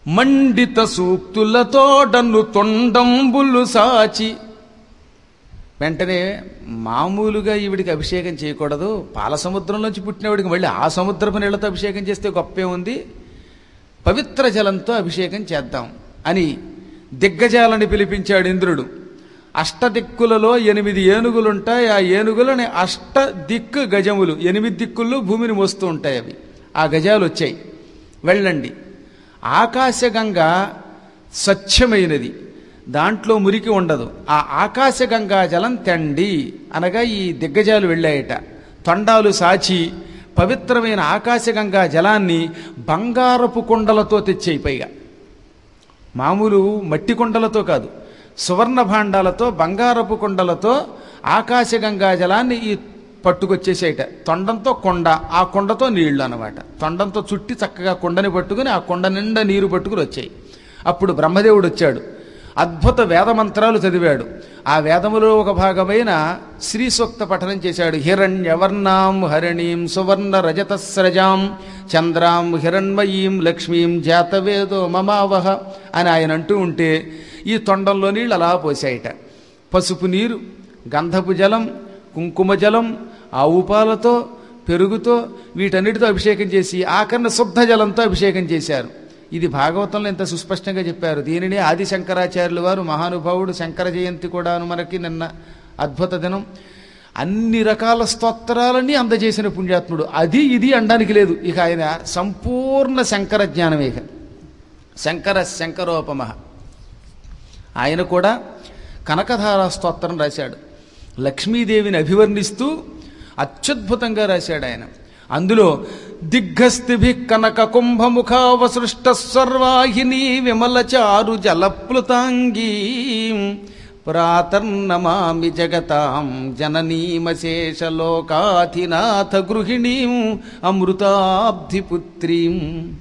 మండిత సూక్తులతోడను తొండంబులు సాచి వెంటనే మామూలుగా ఈవిడికి అభిషేకం చేయకూడదు పాల సముద్రంలోంచి పుట్టినవాడికి మళ్ళీ ఆ సముద్రపు నీళ్లతో అభిషేకం చేస్తే గొప్పే ఉంది పవిత్ర జలంతో అభిషేకం చేద్దాం అని దిగ్గజాలని పిలిపించాడు ఇంద్రుడు అష్టదిక్కులలో ఎనిమిది ఏనుగులుంటాయి ఆ ఏనుగులని అష్ట దిక్కు గజములు ఎనిమిది దిక్కుల్లో భూమిని మోస్తూ ఉంటాయి అవి ఆ గజాలు వచ్చాయి వెళ్ళండి ఆకాశగంగ స్వచ్ఛమైనది దాంట్లో మురికి ఉండదు ఆ ఆకాశగంగా జలం తెండి అనగా ఈ దిగ్గజాలు వెళ్ళాయట తొండాలు సాచి పవిత్రమైన ఆకాశగంగా జలాన్ని బంగారపు కుండలతో తెచ్చేయి పైగా మామూలు మట్టి కుండలతో కాదు సువర్ణ భాండాలతో బంగారపు కుండలతో ఆకాశగంగా జలాన్ని ఈ పట్టుకొచ్చేసేయట తొండంతో కొండ ఆ కొండతో నీళ్లు అన్నమాట తొండంతో చుట్టి చక్కగా కొండని పట్టుకుని ఆ కొండ నిండా నీరు పట్టుకుని వచ్చాయి అప్పుడు బ్రహ్మదేవుడు వచ్చాడు అద్భుత వేద మంత్రాలు చదివాడు ఆ వేదములో ఒక భాగమైన శ్రీ సూక్త పఠనం చేశాడు హిరణ్యవర్ణాం హరిణీం సువర్ణ రజతస్రజాం చంద్రాం హిరణ్మయీం లక్ష్మీం జాతవేదో మమావహ అని ఆయన అంటూ ఉంటే ఈ తొండంలో నీళ్ళు అలా పోసాయిట పసుపు నీరు గంధపు జలం కుంకుమ జలం ఆవు పాలతో పెరుగుతో వీటన్నిటితో అభిషేకం చేసి ఆఖరణ శుద్ధ జలంతో అభిషేకం చేశారు ఇది భాగవతంలో ఎంత సుస్పష్టంగా చెప్పారు దీనిని ఆది శంకరాచార్యుల వారు మహానుభావుడు శంకర జయంతి కూడాను మనకి నిన్న అద్భుత దినం అన్ని రకాల స్తోత్రాలన్నీ అందజేసిన పుణ్యాత్ముడు అది ఇది అనడానికి లేదు ఇక ఆయన సంపూర్ణ శంకర జ్ఞానమే ఇక శంకర శంకరోపమ ఆయన కూడా కనకధార స్తోత్రం రాశాడు లక్ష్మీదేవిని అభివర్ణిస్తూ అత్యద్భుతంగా రాశాడు ఆయన అందులో దిగ్గస్థిభి కనక కుంభముఖావసృష్ట సర్వాహిని విమల చారు జలప్లుతాంగీ ప్రాతర్నమామి జగతాం జననీమశేషలోకాధినాథ గృహిణీం అమృతాబ్ధిపుత్రీం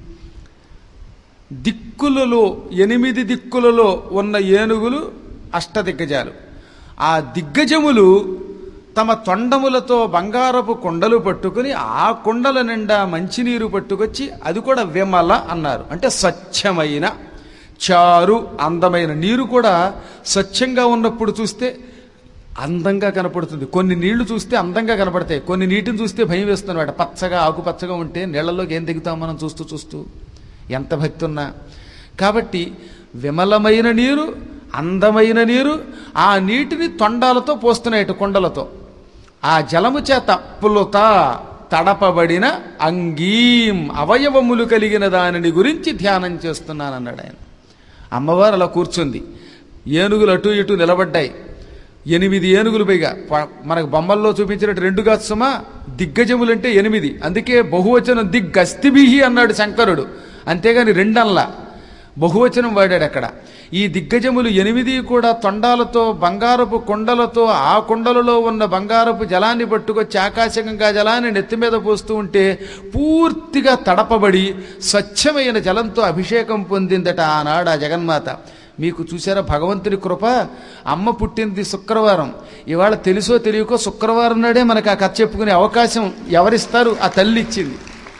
దిక్కులలో ఎనిమిది దిక్కులలో ఉన్న ఏనుగులు అష్టదిగ్గజాలు ఆ దిగ్గజములు తమ తొండములతో బంగారపు కొండలు పట్టుకుని ఆ కొండల నిండా మంచినీరు పట్టుకొచ్చి అది కూడా విమల అన్నారు అంటే స్వచ్ఛమైన చారు అందమైన నీరు కూడా స్వచ్ఛంగా ఉన్నప్పుడు చూస్తే అందంగా కనపడుతుంది కొన్ని నీళ్లు చూస్తే అందంగా కనపడతాయి కొన్ని నీటిని చూస్తే భయం వేస్తున్నమాట పచ్చగా ఆకుపచ్చగా ఉంటే నీళ్లలోకి ఏం దిగుతాం మనం చూస్తూ చూస్తూ ఎంత భక్తి ఉన్నా కాబట్టి విమలమైన నీరు అందమైన నీరు ఆ నీటిని తొండాలతో పోస్తున్నాయి కొండలతో ఆ జలము చేత పులుత తడపబడిన అంగీం అవయవములు కలిగిన దానిని గురించి ధ్యానం చేస్తున్నానన్నాడు ఆయన అమ్మవారు అలా కూర్చుంది ఏనుగులు అటు ఇటు నిలబడ్డాయి ఎనిమిది ఏనుగులు పైగా ప- మనకు బొమ్మల్లో చూపించినట్టు రెండు కాదు సుమా దిగ్గజములంటే ఎనిమిది అందుకే బహువచనం దిగ్గస్తిభిహి అన్నాడు శంకరుడు అంతేగాని రెండల్లా బహువచనం వాడాడు అక్కడ ఈ దిగ్గజములు ఎనిమిది కూడా తొండాలతో బంగారపు కొండలతో ఆ కొండలలో ఉన్న బంగారపు జలాన్ని పట్టుకొచ్చి ఆకాశగంగా జలాన్ని నెత్తి మీద పోస్తూ ఉంటే పూర్తిగా తడపబడి స్వచ్ఛమైన జలంతో అభిషేకం పొందిందట ఆనాడు ఆ జగన్మాత మీకు చూసారా భగవంతుని కృప అమ్మ పుట్టింది శుక్రవారం ఇవాళ తెలుసో తెలియకో శుక్రవారం నాడే మనకు ఆ కథ చెప్పుకునే అవకాశం ఎవరిస్తారు ఆ తల్లి ఇచ్చింది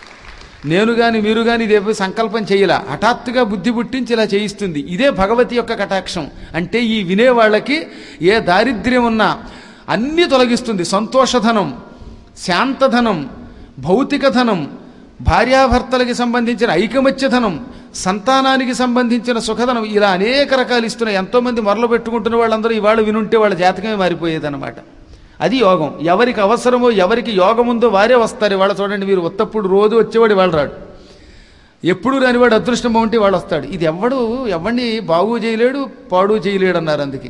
నేను గాని మీరు గాని ఇదే సంకల్పం చేయలా హఠాత్తుగా బుద్ధి పుట్టించి ఇలా చేయిస్తుంది ఇదే భగవతి యొక్క కటాక్షం అంటే ఈ వినేవాళ్ళకి ఏ దారిద్ర్యం ఉన్నా అన్నీ తొలగిస్తుంది సంతోషధనం శాంతధనం భౌతిక ధనం భార్యాభర్తలకి సంబంధించిన ఐకమత్యధనం సంతానానికి సంబంధించిన సుఖధనం ఇలా అనేక రకాలు ఇస్తున్నాయి ఎంతోమంది మొరలు పెట్టుకుంటున్న వాళ్ళందరూ ఇవాళ వినుంటే వాళ్ళ జాతకమే మారిపోయేదన్నమాట అది యోగం ఎవరికి అవసరమో ఎవరికి యోగం ఉందో వారే వస్తారు ఇవాళ చూడండి మీరు ఉత్తప్పుడు రోజు వచ్చేవాడు వాళ్ళు రాడు ఎప్పుడు రానివాడు అదృష్టం బాగుంటే వాడు వస్తాడు ఇది ఎవడు ఎవరిని బాగు చేయలేడు పాడు చేయలేడు అన్నారు అందుకే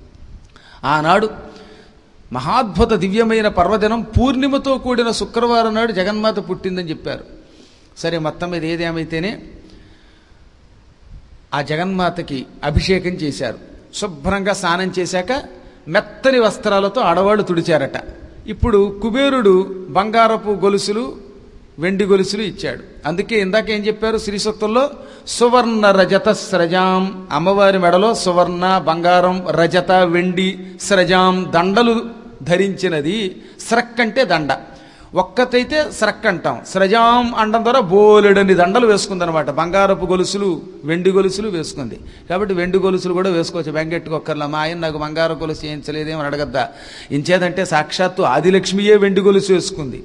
ఆనాడు మహాద్భుత దివ్యమైన పర్వదినం పూర్ణిమతో కూడిన శుక్రవారం నాడు జగన్మాత పుట్టిందని చెప్పారు సరే మొత్తం మీద ఏదేమైతేనే ఆ జగన్మాతకి అభిషేకం చేశారు శుభ్రంగా స్నానం చేశాక మెత్తని వస్త్రాలతో ఆడవాళ్ళు తుడిచారట ఇప్పుడు కుబేరుడు బంగారపు గొలుసులు వెండి గొలుసులు ఇచ్చాడు అందుకే ఇందాక ఏం చెప్పారు శ్రీ సూక్తంలో సువర్ణ రజత స్రజాం అమ్మవారి మెడలో సువర్ణ బంగారం రజత వెండి స్రజాం దండలు ధరించినది స్రక్ అంటే దండ ఒక్కతైతే స్రక్ అంటాం స్రజాం అండం ద్వారా బోలెడని దండలు వేసుకుందనమాట బంగారపు గొలుసులు వెండి గొలుసులు వేసుకుంది కాబట్టి వెండి గొలుసులు కూడా వేసుకోవచ్చు వెంకట్టుకొక్కర్లా మా ఆయన నాకు బంగారు గొలుసు చేయించలేదేమని అడగద్దా ఇంచేదంటే సాక్షాత్తు ఆదిలక్ష్మియే వెండి గొలుసు వేసుకుంది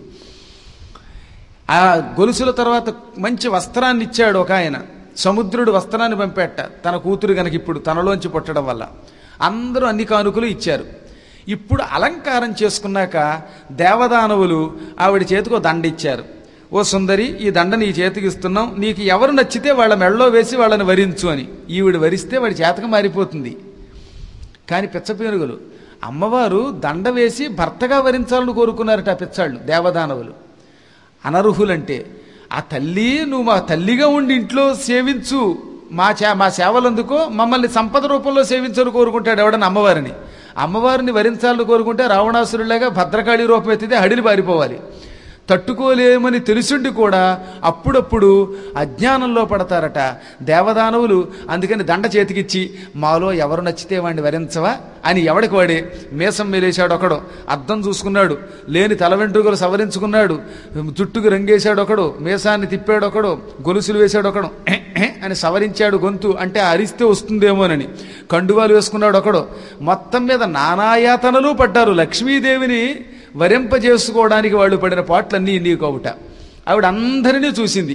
ఆ గొలుసుల తర్వాత మంచి వస్త్రాన్ని ఇచ్చాడు ఒక ఆయన సముద్రుడు వస్త్రాన్ని పంపేట తన కూతురు గనక ఇప్పుడు తనలోంచి పుట్టడం వల్ల అందరూ అన్ని కానుకలు ఇచ్చారు ఇప్పుడు అలంకారం చేసుకున్నాక దేవదానవులు ఆవిడ చేతికి ఓ దండ ఇచ్చారు ఓ సుందరి ఈ దండ నీ చేతికి ఇస్తున్నాం నీకు ఎవరు నచ్చితే వాళ్ళ మెడలో వేసి వాళ్ళని వరించు అని ఈవిడ వరిస్తే వాడి చేతకు మారిపోతుంది కానీ పిచ్చపేనుగులు అమ్మవారు దండ వేసి భర్తగా వరించాలని కోరుకున్నారట ఆ పిచ్చాళ్ళు దేవదానవులు అనర్హులంటే ఆ తల్లి నువ్వు మా తల్లిగా ఉండి ఇంట్లో సేవించు మా చే మా సేవలందుకో మమ్మల్ని సంపద రూపంలో సేవించని కోరుకుంటాడు ఎవడని అమ్మవారిని అమ్మవారిని వరించాలని కోరుకుంటే రావణాసురులాగా భద్రకాళి రూపం ఎత్తితే హడిలి పారిపోవాలి తట్టుకోలేమని తెలుసుండి కూడా అప్పుడప్పుడు అజ్ఞానంలో పడతారట దేవదానవులు అందుకని దండ చేతికిచ్చి మాలో ఎవరు నచ్చితే వాడిని వరించవా అని ఎవడికి వాడే మీసం మేలేశాడు ఒకడు అద్దం చూసుకున్నాడు లేని తల వెంట్రుకలు సవరించుకున్నాడు జుట్టుకు రంగేశాడు ఒకడు మీసాన్ని తిప్పాడు ఒకడు గొలుసులు వేశాడు ఒకడు "ఎహ్, ఎహ్" అని సవరించాడు గొంతు అంటే అరిస్తే వస్తుందేమోనని కండువాలు వేసుకున్నాడు ఒకడు మొత్తం మీద నానాయాతనలు పడ్డారు లక్ష్మీదేవిని వరింపజేసుకోవడానికి వాళ్ళు పడిన పాటలన్నీ నీకు ఒకట ఆవిడ అందరినీ చూసింది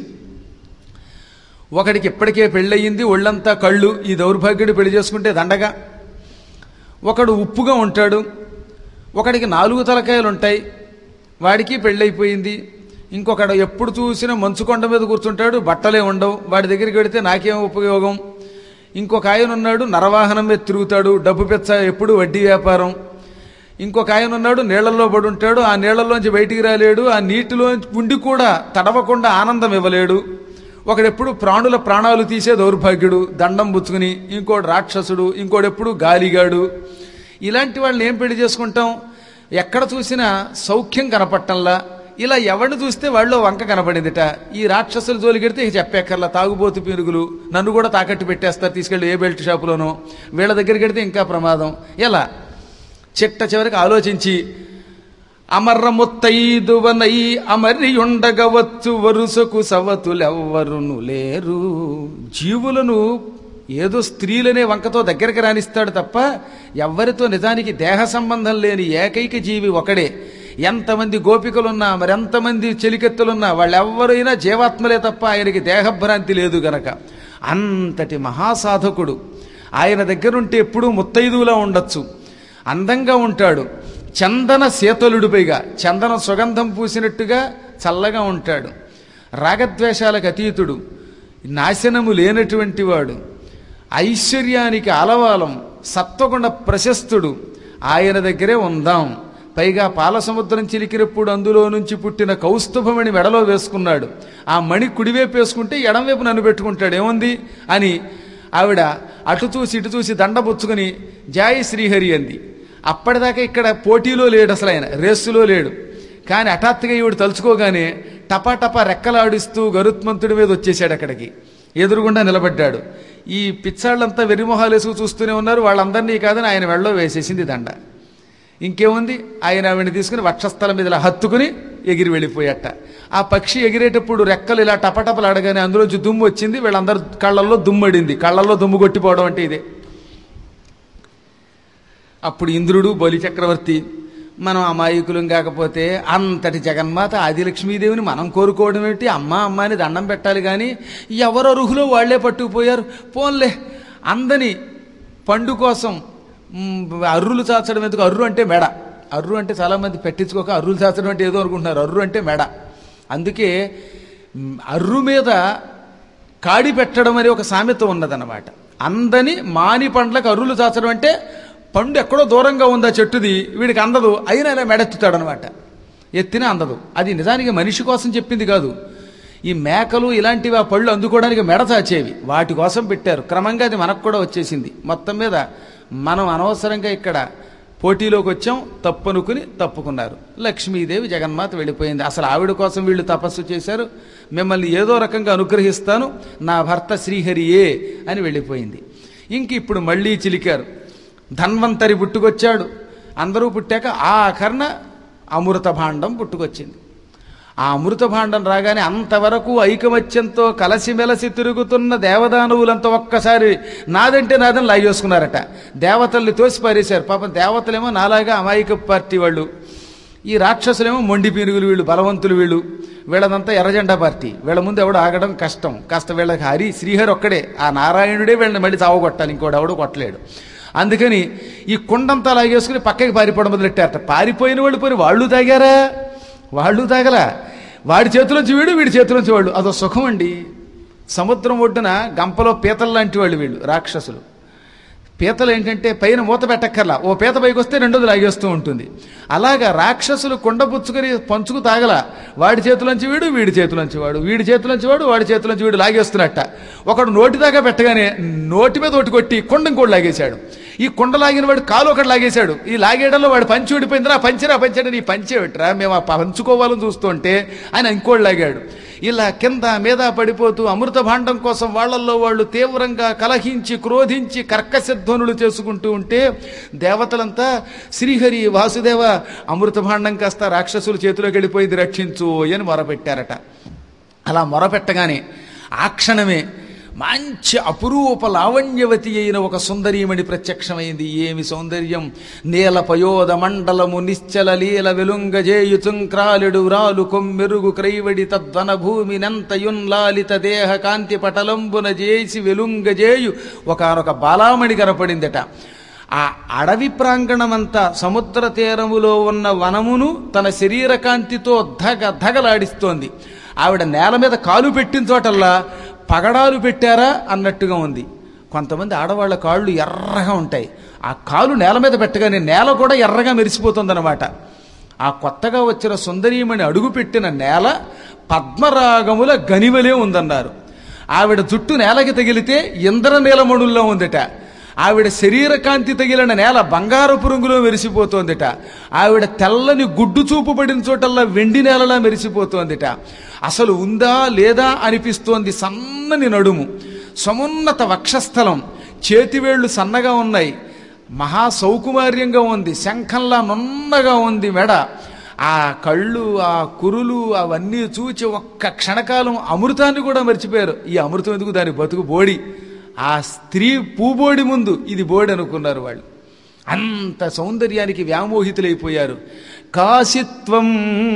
ఒకడికి ఇప్పటికే పెళ్ళయింది ఒళ్ళంతా కళ్ళు ఈ దౌర్భాగ్యుడు పెళ్లి చేసుకుంటే దండగా ఒకడు ఉప్పుగా ఉంటాడు ఒకడికి నాలుగు తలకాయలు ఉంటాయి వాడికి పెళ్ళైపోయింది ఇంకొకడు ఎప్పుడు చూసినా మంచు కొండ మీద కూర్చుంటాడు బట్టలే ఉండవు వాడి దగ్గరికి వెడితే నాకేం ఉపయోగం ఇంకొక ఆయన ఉన్నాడు నరవాహనం మీద తిరుగుతాడు డబ్బు పెచ్చ ఎప్పుడు వడ్డీ వ్యాపారం ఇంకొక ఆయన ఉన్నాడు నీళ్లలో పడి ఉంటాడు ఆ నీళ్లలోంచి బయటికి రాలేడు ఆ నీటిలో ఉండి కూడా తడవకుండా ఆనందం ఇవ్వలేడు ఒకడెప్పుడు ప్రాణుల ప్రాణాలు తీసే దౌర్భాగ్యుడు దండం పుచ్చుకుని ఇంకోటి రాక్షసుడు ఇంకోడెప్పుడు గాలిగాడు ఇలాంటి వాళ్ళని ఏం పెళ్లి చేసుకుంటాం ఎక్కడ చూసినా సౌఖ్యం కనపట్టంలా ఇలా ఎవరిని చూస్తే వాళ్ళు వంక కనపడిందిట ఈ రాక్షసులు జోలికెడితే ఇక చెప్పేక్కర్లా తాగుబోతు పీరుగులు నన్ను కూడా తాకట్టు పెట్టేస్తారు తీసుకెళ్ళి ఏ బెల్ట్ షాపులోనో వీళ్ళ దగ్గరికి వెడితే ఇంకా ప్రమాదం ఎలా చిట్ట చివరికి ఆలోచించి అమర్ర ముత్తైదువనై అమరియుండగవచ్చు వరుసకు సవతులెవ్వరును లేరు జీవులను ఏదో స్త్రీలనే వంకతో దగ్గరికి రానిస్తాడు తప్ప ఎవ్వరితో నిజానికి దేహ సంబంధం లేని ఏకైక జీవి ఒకడే ఎంతమంది గోపికలున్నా మరెంతమంది చెలికెత్తులున్నా వాళ్ళెవ్వరైనా జీవాత్మలే తప్ప ఆయనకి దేహభ్రాంతి లేదు గనక అంతటి మహాసాధకుడు ఆయన దగ్గరుంటే ఎప్పుడూ ముత్తైదువులా ఉండొచ్చు అందంగా ఉంటాడు చందన శీతలుడు పైగా చందన సుగంధం పూసినట్టుగా చల్లగా ఉంటాడు రాగద్వేషాలకు అతీతుడు నాశనము లేనటువంటి వాడు ఐశ్వర్యానికి అలవాలం సత్వగుణ ప్రశస్తుడు ఆయన దగ్గరే ఉందాం పైగా పాల సముద్రం చిలికినప్పుడు అందులో నుంచి పుట్టిన కౌస్తుభమణి మెడలో వేసుకున్నాడు ఆ మణి కుడివైపు వేసుకుంటే ఎడంవైపు నన్ను పెట్టుకుంటాడు ఏముంది అని ఆవిడ అటు చూసి ఇటు చూసి దండబుచ్చుకుని జాయి శ్రీహరి అంది అప్పటిదాకా ఇక్కడ పోటీలో లేడు అసలు ఆయన రేసులో లేడు కానీ హఠాత్తుగా ఈవిడ తలుచుకోగానే టపా టపా రెక్కలాడిస్తూ గరుత్మంతుడి మీద వచ్చేసాడు అక్కడికి ఎదురుగుండా నిలబడ్డాడు ఈ పిచ్చాళ్ళంతా వెర్రిమొహాలు వేసుకు చూస్తూనే ఉన్నారు వాళ్ళందరినీ కాదని ఆయన వెళ్ళలో వేసేసింది దండ ఇంకేముంది ఆయన ఆవిడని తీసుకుని వక్షస్థలం మీద ఇలా హత్తుకుని ఎగిరి వెళ్ళిపోయట ఆ పక్షి ఎగిరేటప్పుడు రెక్కలు ఇలా టపటపలు అడగానే అందులోంచి దుమ్ము వచ్చింది వీళ్ళందరూ కళ్ళల్లో దుమ్మడింది కళ్ళల్లో దుమ్ము కొట్టిపోవడం అంటే ఇదే అప్పుడు ఇంద్రుడు బలి చక్రవర్తి మనం అమాయకులం కాకపోతే అంతటి జగన్మాత ఆదిలక్ష్మీదేవిని మనం కోరుకోవడం ఏంటి అమ్మ అమ్మ అని దండం పెట్టాలి కానీ ఎవరు అర్హులో వాళ్లే పట్టుకుపోయారు పోన్లే అందని పండు కోసం మ్, అర్రులు చాచడం ఎందుకు అర్రు అంటే మెడ అర్రు అంటే చాలామంది పెట్టించుకోక అర్రులు చాచడం అంటే ఏదో అనుకుంటున్నారు అర్రు అంటే మెడ అందుకే మ్, అర్రు మీద కాడి పెట్టడం అనే ఒక సామెత ఉన్నదన్నమాట అందని మాని పండ్లకు అర్రులు చాచడం అంటే పండు ఎక్కడో దూరంగా ఉందా చెట్టుది వీడికి అందదు అయినా ఇలా మెడెత్తుతాడు అనమాట ఎత్తినా అందదు అది నిజానికి మనిషి కోసం చెప్పింది కాదు ఈ మేకలు ఇలాంటివి ఆ పళ్ళు అందుకోవడానికి మెడ చాచేవి వాటి కోసం పెట్టారు క్రమంగా అది మనకు కూడా వచ్చేసింది మొత్తం మీద మనం అనవసరంగా ఇక్కడ పోటీలోకి వచ్చాం తప్పనుకుని తప్పుకున్నారు లక్ష్మీదేవి జగన్మాత వెళ్ళిపోయింది అసలు ఆవిడ కోసం వీళ్ళు తపస్సు చేశారు మిమ్మల్ని ఏదో రకంగా అనుగ్రహిస్తాను నా భర్త శ్రీహరియే అని వెళ్ళిపోయింది ఇంక ఇప్పుడు మళ్ళీ చిలికారు ధన్వంతరి పుట్టుకొచ్చాడు అందరూ పుట్టాక ఆ కర్ణ అమృత భాండం పుట్టుకొచ్చింది ఆ అమృత భాండం రాగానే అంతవరకు ఐకమత్యంతో కలసిమెలసి తిరుగుతున్న దేవదానవులంతా ఒక్కసారి నాదంటే నాదని లాగేసుకున్నారట దేవతల్ని తోసి పారేశారు పాపం దేవతలేమో నాలాగా అమాయక పార్టీ వాళ్ళు ఈ రాక్షసులేమో మొండి పీనుగులు వీళ్ళు బలవంతులు వీళ్ళు వీళ్ళదంతా ఎర్రజెండా పార్టీ వీళ్ళ ముందు ఎవడు ఆగడం కష్టం కాస్త వీళ్ళకి హరి శ్రీహరి ఒక్కడే ఆ నారాయణుడే వీళ్ళని మళ్ళీ చావగొట్టాలి ఇంకోటి ఎవడు కొట్టలేడు అందుకని ఈ కుండంతా లాగేసుకుని పక్కకి పారిపోవడం మొదలెట్టారట పారిపోయిన వాళ్ళు పోయి వాళ్ళు తాగారా వాళ్ళు తాగలా వాడి చేతిలోంచి వీడు వీడి చేతిలోంచి వాళ్ళు అదో సుఖం అండి సముద్రం ఒడ్డున గంపలో పీతలు లాంటి వాళ్ళు వీళ్ళు రాక్షసులు పీతలు ఏంటంటే పైన మూత పెట్టక్కర్లా ఓ పీత పైకి వస్తే రెండోది లాగేస్తూ ఉంటుంది అలాగా రాక్షసులు కొండ పుచ్చుకొని పంచుకు తాగల వాడి చేతిలోంచి వీడు వీడి చేతిలోంచి వాడు వీడి చేతిలోంచి వాడు వాడి చేతిలోంచి వీడు లాగేస్తున్నట్ట ఒకడు నోటి దాకా పెట్టగానే నోటి మీద ఒకటి కొట్టి కొండ ఇంకోటి లాగేశాడు ఈ కొండ లాగిన వాడు కాలు ఒకటి లాగేశాడు ఈ లాగేయడంలో వాడు పంచి ఊడిపోయిందిరా పంచిరా పంచాడు నీ పంచే పెట్టరా మేము ఆ పంచుకోవాలని చూస్తుంటే ఆయన ఇంకోటి లాగాడు ఇలా కింద మీద పడిపోతూ అమృత భాండం కోసం వాళ్ళల్లో వాళ్ళు తీవ్రంగా కలహించి క్రోధించి కర్కశధ్వనులు చేసుకుంటూ ఉంటే దేవతలంతా శ్రీహరి వాసుదేవ అమృత భాండం కాస్త రాక్షసుల చేతిలోకి వెళ్ళిపోయింది రక్షించు అని మొరపెట్టారట అలా మొరపెట్టగానే ఆ క్షణమే మంచి అపురూప లావణ్యవతి అయిన ఒక సుందరీమణి ప్రత్యక్షమైంది ఏమి సౌందర్యం నీల పయోద మండలము నిశ్చల లీల వెలుంగజేయుచుంక్రాలుడు వ్రాలు కొమ్మెరుగు క్రైవడి తద్వన భూమి నంతయున్లాలిత దేహ కాంతి పటలంబున చేసి వెలుంగజేయు ఒకనొక బాలామణి కనపడిందట ఆ అడవి ప్రాంగణమంతా సముద్ర తీరములో ఉన్న వనమును తన శరీర కాంతితో ధగ ధగలాడిస్తోంది ఆవిడ నేల మీద కాలు పెట్టిన చోటల్లా పగడాలు పెట్టారా అన్నట్టుగా ఉంది కొంతమంది ఆడవాళ్ళ కాళ్ళు ఎర్రగా ఉంటాయి ఆ కాలు నేల మీద పెట్టగానే నేల కూడా ఎర్రగా మెరిసిపోతుందన్నమాట ఆ కొత్తగా వచ్చిన సుందరీమణి అడుగుపెట్టిన నేల పద్మరాగముల గనివలే ఉందన్నారు ఆవిడ జుట్టు నేలకి తగిలితే ఇంద్రనీలమణుల్లో ఉందట ఆవిడ శరీర కాంతి తగిలిన నేల బంగారపు రంగులో మెరిసిపోతోందిట ఆవిడ తెల్లని గుడ్డు చూపు పడిన చోటల్లా వెండి నేలలా మెరిసిపోతోందిట అసలు ఉందా లేదా అనిపిస్తోంది సన్నని నడుము సమున్నత వక్షస్థలం చేతివేళ్లు సన్నగా ఉన్నాయి మహా సౌకుమార్యంగా ఉంది శంఖంలా నున్నగా ఉంది మెడ ఆ కళ్ళు ఆ కురులు అవన్నీ చూచి ఒక్క క్షణకాలం అమృతాన్ని కూడా మర్చిపోయారు ఈ అమృతం ఎందుకు దాని బతుకు బోడి ఆ స్త్రీ పూబోడి ముందు ఇది బోడి అనుకున్నారు వాళ్ళు అంత సౌందర్యానికి వ్యామోహితులైపోయారు కాశిత్వం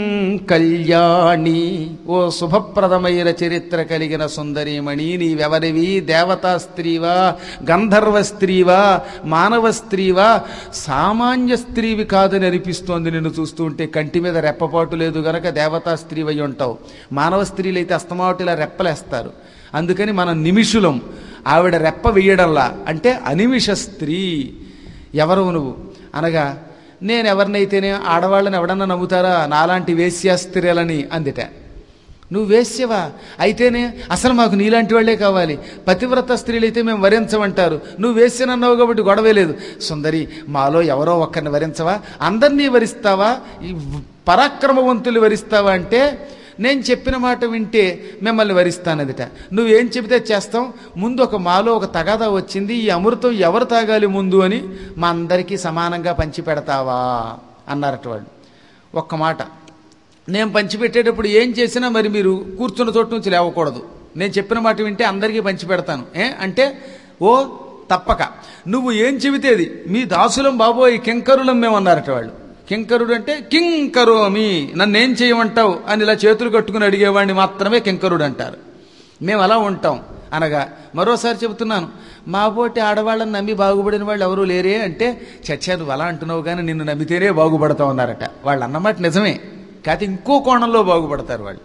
కళ్యాణి ఓ శుభప్రదమైన చరిత్ర కలిగిన సుందరీమణి నీవెవరివి దేవతా స్త్రీవా గంధర్వ స్త్రీవా మానవ స్త్రీవా సామాన్య స్త్రీవి కాదని అనిపిస్తోంది నిన్ను చూస్తూ ఉంటే కంటి మీద రెప్పపాటు లేదు గనక దేవతా స్త్రీవై ఉంటావు మానవ స్త్రీలైతే అస్తమాటు ఇలా రెప్పలేస్తారు అందుకని మనం నిమిషులం ఆవిడ రెప్ప వేయడంలా అంటే అనిమిష స్త్రీ ఎవరు నువ్వు అనగా నేను ఎవరినైతేనే ఆడవాళ్ళని ఎవడన్నా నమ్ముతారా నాలాంటి వేశ్యా స్త్రీలని అందిట నువ్వు వేశ్యవా అయితేనే అసలు మాకు నీలాంటి వాళ్ళే కావాలి పతివ్రత స్త్రీలైతే మేము వరించమంటారు నువ్వు వేశ్యనన్నావు కాబట్టి గొడవే లేదు సుందరి మాలో ఎవరో ఒక్కరిని వరించవా అందరినీ వరిస్తావా ఈ పరాక్రమవంతులు వరిస్తావా అంటే నేను చెప్పిన మాట వింటే మిమ్మల్ని వరిస్తానదిట నువ్వేం చెబితే చేస్తాం ముందు ఒక మాలో ఒక తగాదా వచ్చింది ఈ అమృతం ఎవరు తాగాలి ముందు అని మా అందరికీ సమానంగా పంచి పెడతావా అన్నారట వాళ్ళు ఒక్క మాట నేను పంచిపెట్టేటప్పుడు ఏం చేసినా మరి మీరు కూర్చున్న చోటు నుంచి లేవకూడదు నేను చెప్పిన మాట వింటే అందరికీ పంచి పెడతాను ఏ అంటే ఓ తప్పక నువ్వు ఏం చెబితేది మీ దాసులం బాబోయ్ కింకరులం మేము అన్నారట వాళ్ళు కింకరుడు అంటే కింకరోమి నన్నేం చేయమంటావు అని ఇలా చేతులు కట్టుకుని అడిగేవాడిని మాత్రమే కింకరుడు అంటారు మేము అలా ఉంటాం అనగా మరోసారి చెబుతున్నాను మా పోటీ ఆడవాళ్ళని నమ్మి బాగుపడిన వాళ్ళు ఎవరూ లేరే అంటే చచ్చా నువ్వు అలా అంటున్నావు కానీ నిన్ను నమ్మితేనే బాగుపడతావు అన్నారట వాళ్ళు అన్నమాట నిజమే కాకపోతే ఇంకో కోణంలో బాగుపడతారు వాళ్ళు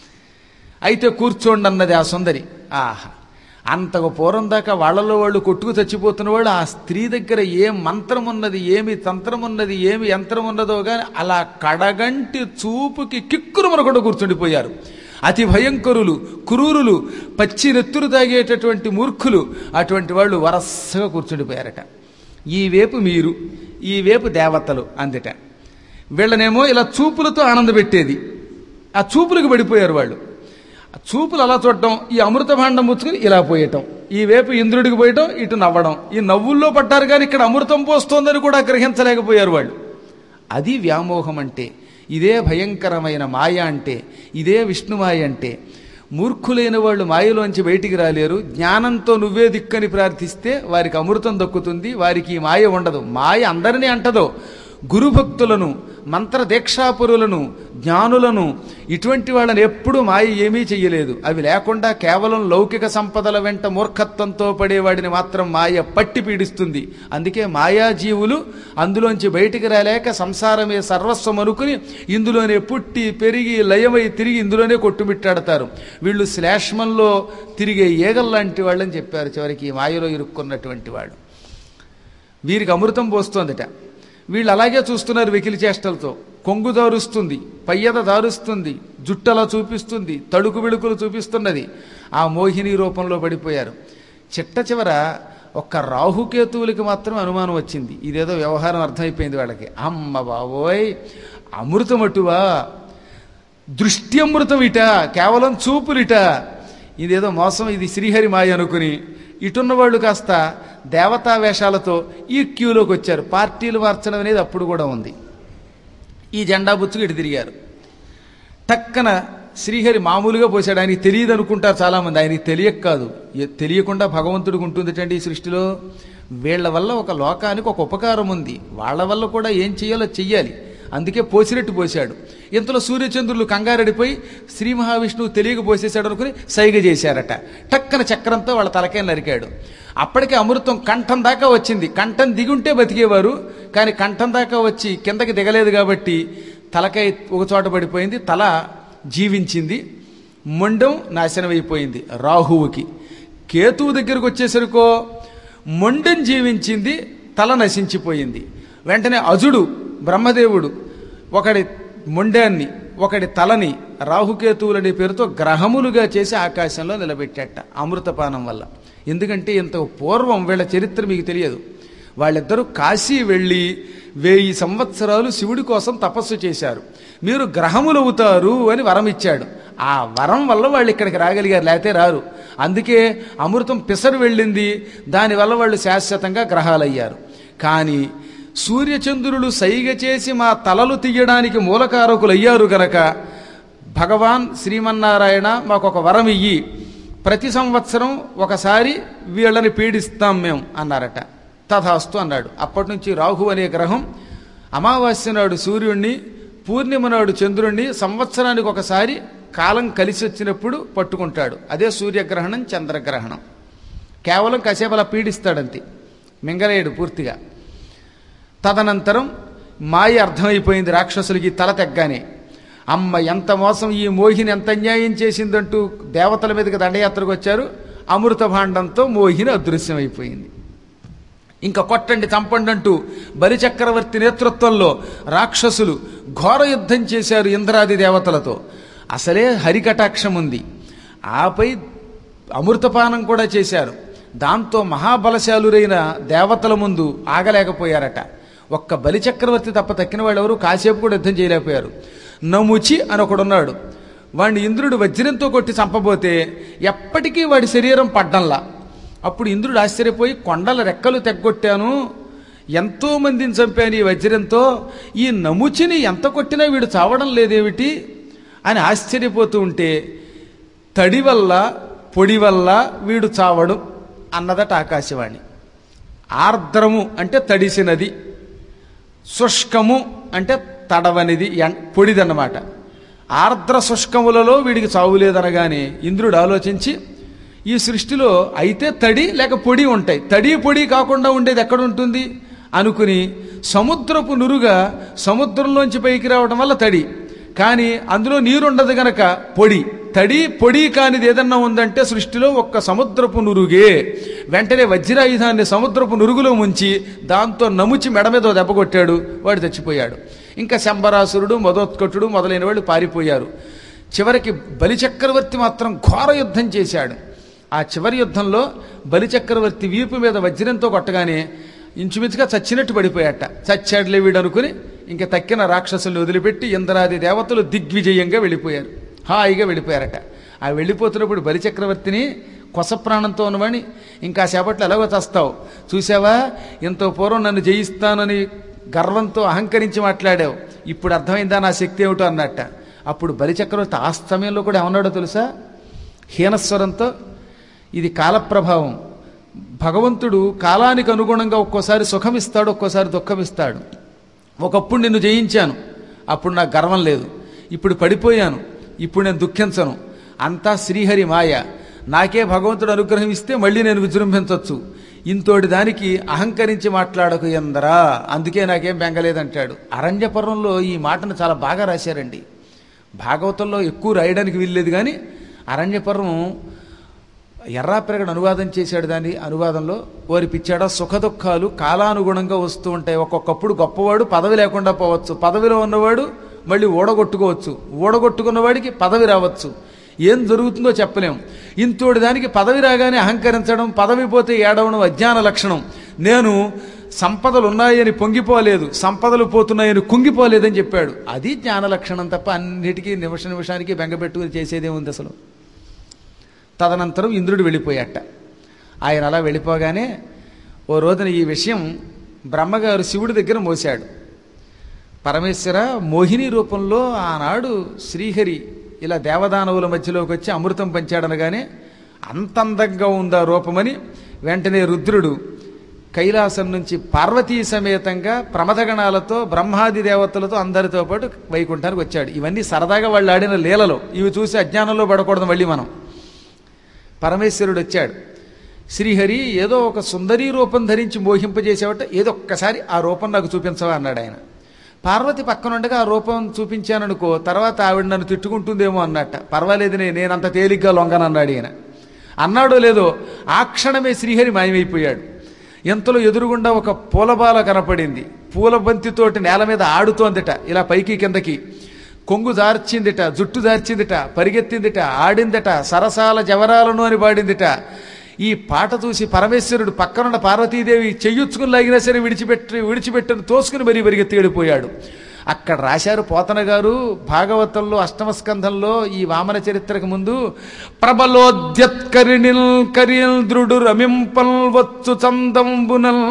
అయితే కూర్చోండి అన్నది ఆ సుందరి ఆహా అంతకు పూర్వం దాకా వాళ్ళలో వాళ్ళు కొట్టుకు చచ్చిపోతున్న వాళ్ళు ఆ స్త్రీ దగ్గర ఏ మంత్రం ఉన్నది ఏమి తంత్రం ఉన్నది ఏమి యంత్రం ఉన్నదో కానీ అలా కడగంటి చూపుకి కిక్కురు మరొకటి కూర్చుండిపోయారు అతి భయంకరులు క్రూరులు పచ్చి నెత్తురు తాగేటటువంటి మూర్ఖులు అటువంటి వాళ్ళు వరసగా కూర్చుండిపోయారట ఈ వేపు మీరు ఈ వేపు దేవతలు అందిట వీళ్ళనేమో ఇలా చూపులతో ఆనందపెట్టేది ఆ చూపులకు పడిపోయారు వాళ్ళు ఆ చూపులు అలా చూడటం ఈ అమృత భాండం ముచ్చుకుని ఇలా పోయటం ఈ వేపు ఇంద్రుడికి పోయటం ఇటు నవ్వడం ఈ నవ్వుల్లో పడ్డారు కానీ ఇక్కడ అమృతం పోస్తోందని కూడా గ్రహించలేకపోయారు వాళ్ళు అది వ్యామోహం అంటే ఇదే భయంకరమైన మాయ అంటే ఇదే విష్ణుమాయ అంటే మూర్ఖులైన వాళ్ళు మాయలోంచి బయటికి రాలేరు జ్ఞానంతో నువ్వే దిక్కని ప్రార్థిస్తే వారికి అమృతం దక్కుతుంది వారికి ఈ మాయ ఉండదు మాయ అందరినీ అంటదో గురుభక్తులను మంత్ర దీక్షాపురులను జ్ఞానులను ఇటువంటి వాళ్ళని ఎప్పుడూ మాయ ఏమీ చెయ్యలేదు అవి లేకుండా కేవలం లౌకిక సంపదల వెంట మూర్ఖత్వంతో పడేవాడిని మాత్రం మాయ పట్టి పీడిస్తుంది అందుకే మాయాజీవులు అందులోంచి బయటికి రాలేక సంసారమే సర్వస్వం అనుకుని ఇందులోనే పుట్టి పెరిగి లయమై తిరిగి ఇందులోనే కొట్టుమిట్టాడతారు వీళ్ళు శ్లేష్మంలో తిరిగే ఈగల్లాంటి వాళ్ళని చెప్పారు చివరికి ఈ మాయలో ఇరుక్కున్నటువంటి వాడు వీరికి అమృతం పోస్తోందట వీళ్ళు అలాగే చూస్తున్నారు వెకిలి చేష్టలతో కొంగు దారుస్తుంది పయ్యద దారుస్తుంది జుట్టలా చూపిస్తుంది తడుకు విడుకులు చూపిస్తున్నది ఆ మోహిని రూపంలో పడిపోయారు చిట్ట చివర ఒక్క రాహుకేతువులకి మాత్రం అనుమానం వచ్చింది ఇదేదో వ్యవహారం అర్థమైపోయింది వాళ్ళకి అమ్మ బాబోయ్ అమృతమటువా దృష్టి అమృతం ఇట కేవలం చూపులిట ఇదేదో మోసం ఇది శ్రీహరి మాయ అనుకుని ఇటున్న వాళ్ళు కాస్త దేవతా వేషాలతో ఈ క్యూలోకి వచ్చారు పార్టీలు మార్చడం అనేది అప్పుడు కూడా ఉంది ఈ జెండా బుచ్చుకు ఇటు తిరిగారు టక్కన శ్రీహరి మామూలుగా పోసాడు ఆయనకి తెలియదు అనుకుంటారు చాలామంది ఆయనకి తెలియక కాదు ఎ- తెలియకుండా భగవంతుడికి ఉంటుందిటండి ఈ సృష్టిలో వీళ్ళ వల్ల ఒక లోకానికి ఒక ఉపకారం ఉంది వాళ్ళ వల్ల కూడా ఏం చేయాలో చెయ్యాలి అందుకే పోసినట్టు పోశాడు ఇంతలో సూర్యచంద్రులు కంగారెడిపోయి శ్రీ మహావిష్ణువు తెలియక పోసేశాడు అనుకుని సైగ చేశారట టక్కన చక్రంతో వాళ్ళ తలకే నరికాడు అప్పటికే అమృతం కంఠం దాకా వచ్చింది కంఠం దిగుంటే బతికేవారు కానీ కంఠం దాకా వచ్చి కిందకి దిగలేదు కాబట్టి తలకై ఒక చోట పడిపోయింది తల జీవించింది మొండం నాశనం అయిపోయింది రాహువుకి కేతువు దగ్గరకు వచ్చేసరికో మొండం జీవించింది తల నశించిపోయింది వెంటనే అజుడు బ్రహ్మదేవుడు ఒకడి మొండాన్ని ఒకడి తలని రాహుకేతువులనే పేరుతో గ్రహములుగా చేసి ఆకాశంలో నిలబెట్టాట అమృతపానం వల్ల ఎందుకంటే ఇంత పూర్వం వీళ్ళ చరిత్ర మీకు తెలియదు వాళ్ళిద్దరూ కాశీ వెళ్ళి వెయ్యి సంవత్సరాలు శివుడి కోసం తపస్సు చేశారు మీరు గ్రహములవుతారు అని వరం ఇచ్చాడు ఆ వరం వల్ల వాళ్ళు ఇక్కడికి రాగలిగారు లేకపోతే రారు అందుకే అమృతం పిసరు వెళ్ళింది దానివల్ల వాళ్ళు శాశ్వతంగా గ్రహాలయ్యారు కానీ సూర్యచంద్రులు సైగ చేసి మా తలలు తీయడానికి మూలకారకులయ్యారు గనక భగవాన్ శ్రీమన్నారాయణ మాకు ఒక వరం ఇయ్యి ప్రతి సంవత్సరం ఒకసారి వీళ్ళని పీడిస్తాం మేము అన్నారట తథాస్తు అన్నాడు అప్పటి నుంచి రాహు అనే గ్రహం అమావాస్య నాడు సూర్యుణ్ణి పూర్ణిమ నాడు చంద్రుణ్ణి సంవత్సరానికి ఒకసారి కాలం కలిసి వచ్చినప్పుడు పట్టుకుంటాడు అదే సూర్యగ్రహణం చంద్రగ్రహణం కేవలం కాసేపు అలా పీడిస్తాడంతే మింగలేడు పూర్తిగా తదనంతరం మాయ అర్థమైపోయింది రాక్షసులకి తల తెగ్గానే అమ్మ ఎంత మోసం ఈ మోహిని ఎంత అన్యాయం చేసిందంటూ దేవతల మీదకి దండయాత్రకు వచ్చారు అమృత భాండంతో మోహిని అదృశ్యమైపోయింది ఇంకా కొట్టండి చంపండి అంటూ బలిచక్రవర్తి నేతృత్వంలో రాక్షసులు ఘోర యుద్ధం చేశారు ఇంద్రాది దేవతలతో అసలే హరికటాక్షం ఉంది ఆపై అమృతపానం కూడా చేశారు దాంతో మహాబలశాలురైన దేవతల ముందు ఆగలేకపోయారట ఒక్క బలిచక్రవర్తి తప్ప తక్కిన వాళ్ళు ఎవరు కాసేపు కూడా యుద్ధం చేయలేకపోయారు నముచి అని ఒకడున్నాడు వాడిని ఇంద్రుడు వజ్రంతో కొట్టి చంపబోతే ఎప్పటికీ వాడి శరీరం పడ్డంలా అప్పుడు ఇంద్రుడు ఆశ్చర్యపోయి కొండల రెక్కలు తెగ్గొట్టాను ఎంతో మందిని చంపాను ఈ వజ్రంతో ఈ నముచిని ఎంత కొట్టినా వీడు చావడం లేదేమిటి అని ఆశ్చర్యపోతూ ఉంటే తడి వల్ల పొడి వల్ల వీడు చావడు అన్నదట ఆకాశవాణి ఆర్ద్రము అంటే తడిసినది శుష్కము అంటే తడవనిది ఎన్- పొడిదన్నమాట ఆర్ద్ర శుష్కములలో వీడికి చావు లేదనగానే ఇంద్రుడు ఆలోచించి ఈ సృష్టిలో అయితే తడి లేక పొడి ఉంటాయి తడి పొడి కాకుండా ఉండేది ఎక్కడ ఉంటుంది అనుకుని సముద్రపు నురుగా సముద్రంలోంచి పైకి రావడం వల్ల తడి కానీ అందులో నీరుండదు గనక పొడి తడి పొడి కానిది ఏదన్నా ఉందంటే సృష్టిలో ఒక్క సముద్రపు నురుగే వెంటనే వజ్రాయుధాన్ని సముద్రపు నురుగులో ముంచి దాంతో నముచి మెడ మీద ఓ దెబ్బ కొట్టాడు వాడు చచ్చిపోయాడు ఇంకా శంబరాసురుడు మదోత్కటుడు మొదలైన వాళ్ళు పారిపోయారు చివరికి బలిచక్రవర్తి మాత్రం ఘోర యుద్ధం చేశాడు ఆ చివరి యుద్ధంలో బలిచక్రవర్తి వీపు మీద వజ్రంతో కొట్టగానే ఇంచుమించుగా చచ్చినట్టు పడిపోయాట చచ్చాడులే వీడు అనుకుని ఇంకా తక్కిన రాక్షసుల్ని వదిలిపెట్టి ఇంద్రాది దేవతలు దిగ్విజయంగా వెళ్ళిపోయారు హాయిగా వెళ్ళిపోయారట ఆ వెళ్ళిపోతున్నప్పుడు బలిచక్రవర్తిని కొస ప్రాణంతో ఉన్నవాణి ఇంకా సేపట్లో ఎలాగో చస్తావు చూసావా ఎంతో పూర్వం నన్ను జయిస్తానని గర్వంతో అహంకరించి మాట్లాడావు ఇప్పుడు అర్థమైందా నా శక్తి ఏమిటో అన్నట్ట అప్పుడు బలిచక్రవర్తి ఆ సమయంలో కూడా ఏమన్నాడో తెలుసా హీనస్వరంతో ఇది కాలప్రభావం భగవంతుడు కాలానికి అనుగుణంగా ఒక్కోసారి సుఖమిస్తాడు ఒక్కోసారి దుఃఖమిస్తాడు ఒకప్పుడు నిన్ను జయించాను అప్పుడు నాకు గర్వం లేదు ఇప్పుడు పడిపోయాను ఇప్పుడు నేను దుఃఖించను అంతా శ్రీహరి మాయ నాకే భగవంతుడు అనుగ్రహం ఇస్తే మళ్ళీ నేను విజృంభించవచ్చు ఇంతోటి దానికి అహంకరించి మాట్లాడకు ఎందరా అందుకే నాకేం బెంగలేదంటాడు అరణ్యపురంలో ఈ మాటను చాలా బాగా రాశారండి భాగవతంలో ఎక్కువ రాయడానికి వీల్లేదు కానీ అరణ్యపురం ఎర్రాప్రగడ అనువాదం చేశాడు దాని అనువాదంలో ఓరి పిచ్చాడా సుఖ దుఃఖాలు కాలానుగుణంగా వస్తూ ఉంటాయి ఒక్కొక్కప్పుడు గొప్పవాడు పదవి లేకుండా పోవచ్చు పదవిలో ఉన్నవాడు మళ్ళీ ఓడగొట్టుకోవచ్చు ఓడగొట్టుకున్నవాడికి పదవి రావచ్చు ఏం జరుగుతుందో చెప్పలేం ఇంతోటి దానికి పదవి రాగానే అహంకరించడం పదవి పోతే ఏడవడం అజ్ఞాన లక్షణం నేను సంపదలు ఉన్నాయని పొంగిపోలేదు సంపదలు పోతున్నాయని కుంగిపోలేదని చెప్పాడు అది జ్ఞాన లక్షణం తప్ప అన్నిటికీ నిమిష నిమిషానికి బెంగపెట్టుకుని చేసేదేముంది అసలు తదనంతరం ఇంద్రుడు వెళ్ళిపోయాట ఆయన అలా వెళ్ళిపోగానే ఓ రోజున ఈ విషయం బ్రహ్మగారు శివుడి దగ్గర మోశాడు పరమేశ్వర మోహిని రూపంలో ఆనాడు శ్రీహరి ఇలా దేవదానవుల మధ్యలోకి వచ్చి అమృతం పంచాడనగానే అంత అందంగా ఉందా రూపమని వెంటనే రుద్రుడు కైలాసం నుంచి పార్వతీ సమేతంగా ప్రమథగణాలతో బ్రహ్మాది దేవతలతో అందరితో పాటు వైకుంఠానికి వచ్చాడు ఇవన్నీ సరదాగా వాళ్ళు ఆడిన లీలలో ఇవి చూసి అజ్ఞానంలో పడకూడదు మళ్ళీ మనం పరమేశ్వరుడు వచ్చాడు శ్రీహరి ఏదో ఒక సుందరీ రూపం ధరించి మోహింపజేసేవట ఏదో ఒక్కసారి ఆ రూపం నాకు చూపించవా అన్నాడు ఆయన పార్వతి పక్కనుండగా ఆ రూపం చూపించాననుకో తర్వాత ఆవిడ నన్ను తిట్టుకుంటుందేమో అన్నట్ట పర్వాలేదు నే- నేనంత తేలిగ్గా లొంగనన్నాడు ఈయన అన్నాడో లేదో ఆ క్షణమే శ్రీహరి మాయమైపోయాడు ఎంతలో ఎదురుగుండా ఒక పూలబాల కనపడింది పూల బంతితోటి నేల మీద ఆడుతోందిట ఇలా పైకి కిందకి కొంగు దార్చిందిట జుట్టు దార్చిందిట పరిగెత్తిందిట ఆడిందట సరసాల జవరాలను అని పాడిందిట ఈ పాట చూసి పరమేశ్వరుడు పక్కనున్న పార్వతీదేవి చెయ్యుచ్చుకుని లాగినా సరే విడిచిపెట్టి విడిచిపెట్టని తోసుకుని మరీ పరిగెత్తి వెళ్ళిపోయాడు అక్కడ రాశారు పోతన గారు భాగవతంలో అష్టమ స్కంధంలో ఈ వామన చరిత్రకు ముందు ప్రబలోద్యత్కరిణిల్ కరీంద్రుడు రమింపల్ వచ్చు చందంబునల్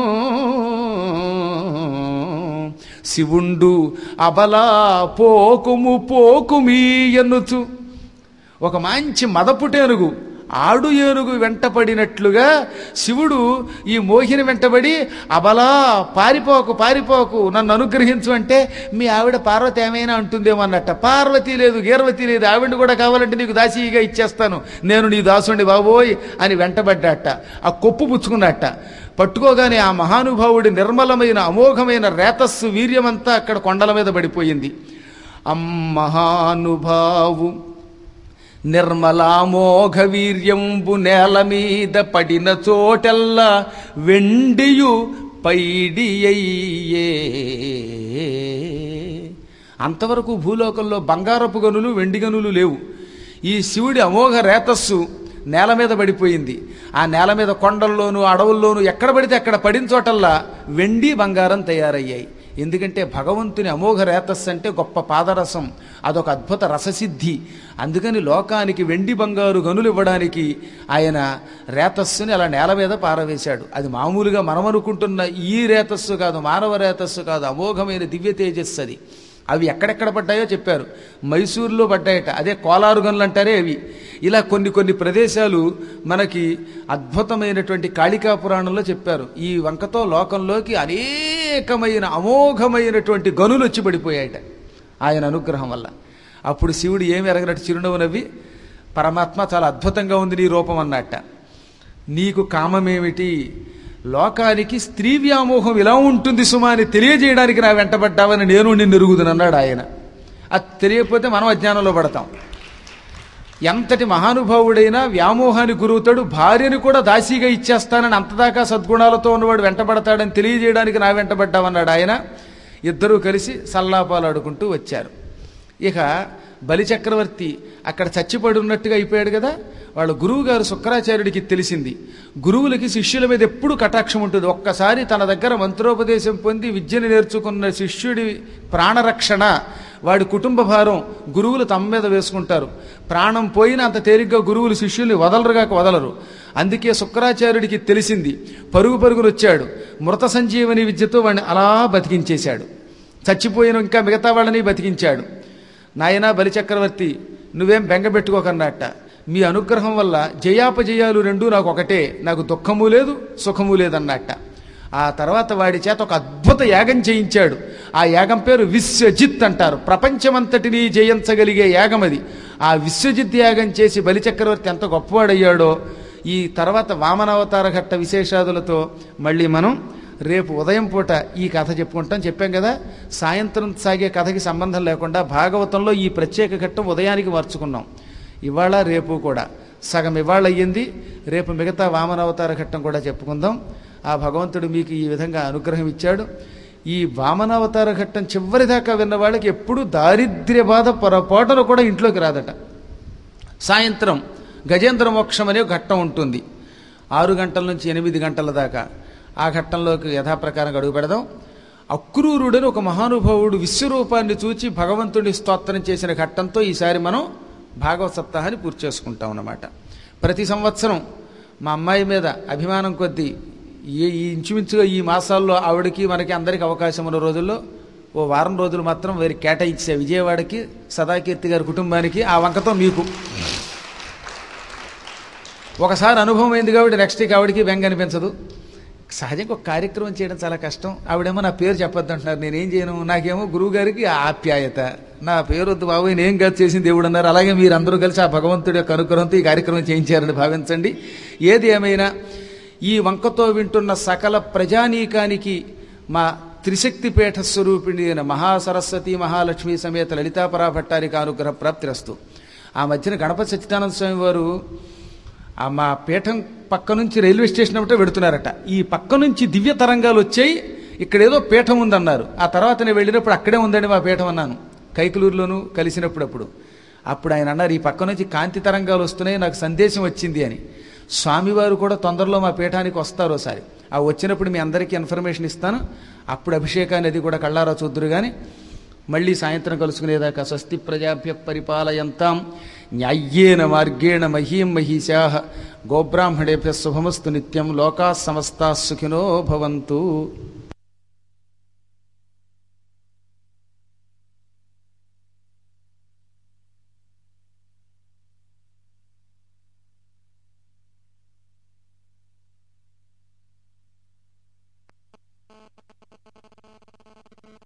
శివుండు అబలా పోకుము పోకుమీ ఎన్నుచు ఒక మంచి మదపుటేనుగు ఆడు ఏనుగు వెంటపడినట్లుగా శివుడు ఈ మోహిని వెంటబడి అబలా పారిపోకు పారిపోకు నన్ను అనుగ్రహించు అంటే మీ ఆవిడ పార్వతి ఏమైనా అంటుందేమో అన్నట్ట పార్వతి లేదు గీర్వతి లేదు ఆవిడ కూడా కావాలంటే నీకు దాసీగా ఇచ్చేస్తాను నేను నీ దాసుండి బాబోయ్ అని వెంటబడ్డాట ఆ కొప్పు పుచ్చుకున్నట్ట పట్టుకోగానే ఆ మహానుభావుడి నిర్మలమైన అమోఘమైన రేతస్సు వీర్యమంతా అక్కడ కొండల మీద పడిపోయింది అమ్మహానుభావు నిర్మలామోఘ వీర్యంబు నేల మీద పడిన చోటెల్లా వెండియు పైడియయ్యే అంతవరకు భూలోకంలో బంగారపు గనులు వెండి గనులు లేవు ఈ శివుడి అమోఘ రేతస్సు నేల మీద పడిపోయింది ఆ నేల మీద కొండల్లోనూ అడవుల్లోనూ ఎక్కడ పడితే అక్కడ పడిన చోటల్లా వెండి బంగారం తయారయ్యాయి ఎందుకంటే భగవంతుని అమోఘ రేతస్సు అంటే గొప్ప పాదరసం అదొక అద్భుత రససిద్ధి అందుకని లోకానికి వెండి బంగారు గనులు ఇవ్వడానికి ఆయన రేతస్సుని అలా నేల మీద పారవేశాడు అది మామూలుగా మనం అనుకుంటున్న ఈ రేతస్సు కాదు మానవ రేతస్సు కాదు అమోఘమైన దివ్య తేజస్సు అది అవి ఎక్కడెక్కడ పడ్డాయో చెప్పారు మైసూరులో పడ్డాయట అదే కోలారు గనులు అంటారే అవి ఇలా కొన్ని కొన్ని ప్రదేశాలు మనకి అద్భుతమైనటువంటి కాళికా పురాణంలో చెప్పారు ఈ వంకతో లోకంలోకి అనేకమైన అమోఘమైనటువంటి గనులు వచ్చి పడిపోయాయట ఆయన అనుగ్రహం వల్ల అప్పుడు శివుడు ఏమి ఎరగనట్టు చిరునవ్వు నవ్వి పరమాత్మ చాలా అద్భుతంగా ఉంది నీ రూపం అన్నట్ట నీకు కామమేమిటి లోకానికి స్త్రీ వ్యామోహం ఇలా ఉంటుంది సుమా అని తెలియజేయడానికి నా వెంటబడ్డావని నేను నిన్ను ఎరుగుదునన్నాడు ఆయన అది తెలియకపోతే మనం అజ్ఞానంలో పడతాం ఎంతటి మహానుభావుడైనా వ్యామోహానికి గురవుతాడు భార్యని కూడా దాసీగా ఇచ్చేస్తానని అంతదాకా సద్గుణాలతో ఉన్నవాడు వెంటబడతాడని తెలియజేయడానికి నా వెంటబడ్డామన్నాడు ఆయన ఇద్దరూ కలిసి సల్లాపాలు ఆడుకుంటూ వచ్చారు ఇక బలిచక్రవర్తి అక్కడ చచ్చిపడి ఉన్నట్టుగా అయిపోయాడు కదా వాళ్ళ గురువు గారు శుక్రాచార్యుడికి తెలిసింది గురువులకి శిష్యుల మీద ఎప్పుడు కటాక్షం ఉంటుంది ఒక్కసారి తన దగ్గర మంత్రోపదేశం పొంది విద్యను నేర్చుకున్న శిష్యుడి ప్రాణరక్షణ వాడి కుటుంబ భారం గురువులు తమ మీద వేసుకుంటారు ప్రాణం పోయినా అంత తేలిగ్గా గురువులు శిష్యుల్ని వదలరుగాక వదలరు అందుకే శుక్రాచార్యుడికి తెలిసింది పరుగు పరుగును వచ్చాడు మృత సంజీవని విద్యతో వాడిని అలా బతికించేశాడు చచ్చిపోయిన ఇంకా మిగతా వాళ్ళని బతికించాడు నాయనా బలిచక్రవర్తి నువ్వేం బెంగ పెట్టుకోకన్నట్ట మీ అనుగ్రహం వల్ల జయాపజయాలు రెండూ నాకు ఒకటే నాకు దుఃఖము లేదు సుఖము లేదన్నట్ట ఆ తర్వాత వాడి చేత ఒక అద్భుత యాగం చేయించాడు ఆ యాగం పేరు విశ్వజిత్ అంటారు ప్రపంచమంతటినీ జయించగలిగే యాగం అది ఆ విశ్వజిత్ యాగం చేసి బలిచక్రవర్తి ఎంత గొప్పవాడయ్యాడో ఈ తర్వాత వామనావతార ఘట్ట విశేషాదులతో మళ్ళీ మనం రేపు ఉదయం పూట ఈ కథ చెప్పుకుంటాం చెప్పాం కదా సాయంత్రం సాగే కథకి సంబంధం లేకుండా భాగవతంలో ఈ ప్రత్యేక ఘట్టం ఉదయానికి మార్చుకున్నాం ఇవాళ రేపు కూడా సగం ఇవాళ అయ్యింది రేపు మిగతా వామనావతార ఘట్టం కూడా చెప్పుకుందాం ఆ భగవంతుడు మీకు ఈ విధంగా అనుగ్రహం ఇచ్చాడు ఈ వామనావతార ఘట్టం చివరి దాకా విన్న వాళ్ళకి ఎప్పుడూ దారిద్ర్య బాధ పొరపాటును కూడా ఇంట్లోకి రాదట సాయంత్రం గజేంద్ర మోక్షం అనే ఒక ఘట్టం ఉంటుంది ఆరు గంటల నుంచి ఎనిమిది గంటల దాకా ఆ ఘట్టంలోకి యథాప్రకారం అడుగు పెడదాం అక్రూరుడని ఒక మహానుభావుడు విశ్వరూపాన్ని చూచి భగవంతుడి స్తోత్రం చేసిన ఘట్టంతో ఈసారి మనం భాగవత సప్తాహాన్ని పూర్తి చేసుకుంటాం అన్నమాట ప్రతి సంవత్సరం మా అమ్మాయి మీద అభిమానం కొద్దీ ఈ ఈ ఇంచుమించుగా ఈ మాసాల్లో ఆవిడకి మనకి అందరికి అవకాశం ఉన్న రోజుల్లో ఓ వారం రోజులు మాత్రం వేరే కేటాయించే విజయవాడకి సదాకీర్తి గారి కుటుంబానికి ఆ వంకతో మీకు ఒకసారి అనుభవం అయింది కాబట్టి నెక్స్ట్ వీక్ ఆవిడకి బెంగ అనిపించదు సహజంగా ఒక కార్యక్రమం చేయడం చాలా కష్టం ఆవిడేమో నా పేరు చెప్పొద్దు అంటున్నారు నేనేం చేయను నాకేమో గురువు గారికి ఆప్యాయత నా పేరు వద్దు బాబు నేం కాదు చేసింది దేవుడు అన్నారు అలాగే మీరు అందరూ కలిసి ఆ భగవంతుడి యొక్క అనుగ్రహంతో ఈ కార్యక్రమం చేయించారని భావించండి ఏది ఏమైనా ఈ వంకతో వింటున్న సకల ప్రజానీకానికి మా త్రిశక్తి పీఠ స్వరూపిణి అయిన మహాసరస్వతి మహాలక్ష్మి సమేత లలితాపరా భట్టారిక అనుగ్రహ ప్రాప్తిరస్తు ఆ మధ్యన గణపతి సత్యనారాయణ స్వామి వారు ఆ మా పీఠం పక్క నుంచి రైల్వే స్టేషన్ ఒకటే పెడుతున్నారట ఈ పక్క నుంచి దివ్య తరంగాలు వచ్చాయి ఇక్కడ ఏదో పీఠం ఉందన్నారు ఆ తర్వాత నేను వెళ్ళినప్పుడు అక్కడే ఉందండి మా పీఠం అన్నాను కైకలూరులోను కలిసినప్పుడు అప్పుడు అప్పుడు ఆయన అన్నారు ఈ పక్క నుంచి కాంతి తరంగాలు వస్తున్నాయి నాకు సందేశం వచ్చింది అని స్వామివారు కూడా తొందరలో మా పీఠానికి వస్తారు ఒకసారి ఆ వచ్చినప్పుడు మీ అందరికీ ఇన్ఫర్మేషన్ ఇస్తాను అప్పుడు అభిషేకాన్ని అది కూడా కళ్ళారా చూద్దరు కానీ మళ్ళీ సాయంత్రం కలుసుకునేదాకా స్వస్తి ప్రజాభ్య పరిపాలయంతాం న్యాయ్యేన మార్గేణ మహీం మహిషా గోబ్రాహ్మణేభ్య శుభమస్తు నిత్యం లోకా సమస్తా సుఖినో భవంతు